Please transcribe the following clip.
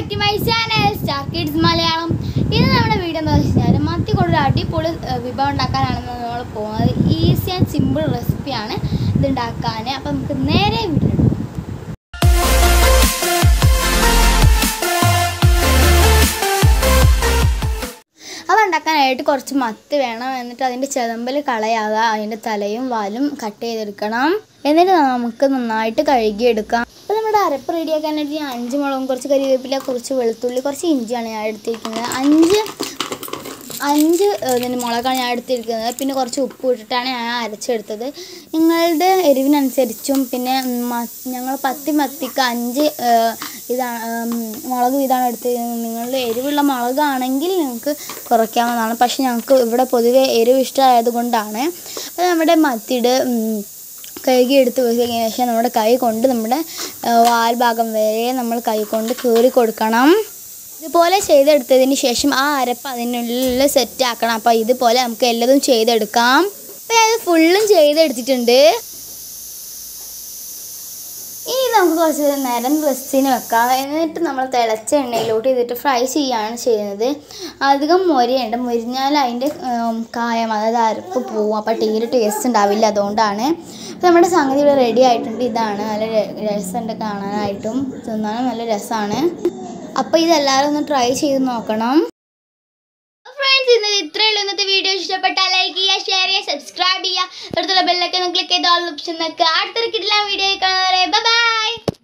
to my channel star kids Malayalam ഇന്ന് നമ്മുടെ video എന്താ വെച്ചാൽ മത്തി കൊണ്ടൊരു അടിപൊളി ഏഹ്, വിഭവം ഉണ്ടാക്കാനാണ് നമ്മൾ പോകുന്നത് ഈസി ആൻഡ് സിമ്പിൾ റെസിപ്പിയാണ് ഇത് ഉണ്ടാക്കാൻ അപ്പം നമുക്ക് നേരെ വീഡിയോ അത് ഉണ്ടാക്കാനായിട്ട് കുറച്ച് മത്തി വേണം എന്നിട്ട് അതിൻ്റെ ചെതമ്പൽ കളയാതെ അതിൻ്റെ തലയും വാലും കട്ട് ചെയ്തെടുക്കണം എന്നിട്ട് നമുക്ക് നന്നായിട്ട് കഴുകിയെടുക്കാം അപ്പോൾ നമ്മുടെ അരപ്പ് റെഡിയാക്കാനായിട്ട് ഞാൻ അഞ്ച് മുളകും കുറച്ച് കരിവേപ്പില കുറച്ച് വെളുത്തുള്ളി കുറച്ച് ഇഞ്ചിയാണ് ഞാൻ എടുത്തിരിക്കുന്നത് അഞ്ച് അഞ്ച് ഇതിന് മുളകാണ് ഞാൻ എടുത്തിരിക്കുന്നത് പിന്നെ കുറച്ച് ഉപ്പ് ഇട്ടിട്ടാണ് ഞാൻ അരച്ചെടുത്തത് നിങ്ങളുടെ എരിവിനനുസരിച്ചും പിന്നെ മ- ഞങ്ങൾ പത്തി മത്തിക്ക് അഞ്ച് ഏഹ്, ഇതാണ് ഉം, മുളക് ഇതാണ് എടുത്തിരിക്കുന്നത് നിങ്ങളുടെ എരിവുള്ള മുളകാണെങ്കിൽ നിങ്ങൾക്ക് കുറയ്ക്കാവുന്നതാണ് പക്ഷേ ഞങ്ങൾക്ക് ഇവിടെ പൊതുവേ എരിവ് ഇഷ്ടമായത് കൊണ്ടാണ് അപ്പോൾ നമ്മുടെ മത്തിയുടെ ഉം, കഴുകി എടുത്ത് വെച്ചതിന് ശേഷം നമ്മുടെ കൈ കൊണ്ട് നമ്മുടെ ഏഹ്, വാൽ ഭാഗം വരെ നമ്മൾ കൈ കൊണ്ട് കീറി കൊടുക്കണം ഇതുപോലെ ചെയ്തെടുത്തതിന് ശേഷം ആ അരപ്പ് അതിനുള്ളിൽ സെറ്റ് ആക്കണം അപ്പോൾ ഇതുപോലെ നമുക്ക് എല്ലതും ചെയ്തെടുക്കാം അപ്പോൾ ഞാൻ ഫുള്ളും ചെയ്തെടുത്തിട്ടുണ്ട് ഇനി നമുക്ക് കുറച്ച് നേരം റെസ്റ്റിന് വെക്കാം എന്നിട്ട് നമ്മൾ തിളച്ച എണ്ണയിലോട്ട് ഇതിട്ട് ഫ്രൈ ചെയ്യുകയാണ് ചെയ്യുന്നത് അധികം മൊരിയുണ്ട് മൊരിഞ്ഞാൽ അതിൻ്റെ ഉം, കായം അതായത് അരപ്പ് പോവും അപ്പോൾ തീരെ ടേസ്റ്റ് ഉണ്ടാവില്ല അതുകൊണ്ടാണ് അപ്പോൾ നമ്മുടെ സംഗതി ഇവിടെ റെഡി ആയിട്ടുണ്ട് ഇതാണ് നല്ല ര- രസമുണ്ട് കാണാനായിട്ടും തിന്നാനും നല്ല രസമാണ് അപ്പോൾ ഇതെല്ലാവരും ഒന്ന് ട്രൈ ചെയ്ത് നോക്കണം ഫ്രണ്ട്സ് ഇന്നത്തെ ഇത്രയേ ഉള്ളൂ ഇന്നത്തെ വീഡിയോ ഇഷ്ടപ്പെട്ടാൽ ലൈക്ക് ചെയ്യുക ഷെയർ ചെയ്യുക സബ്സ്ക്രൈബ് ചെയ്യുക തൊട്ടുള്ള ബെല്ലൊക്കെ ഒന്ന് ക്ലിക്ക് ചെയ്ത് ഓൾ ഓപ്ഷൻ നോക്കുക അടുത്തൊരു കിട്ടില്ല വീഡിയോ കാണാൻ ബൈ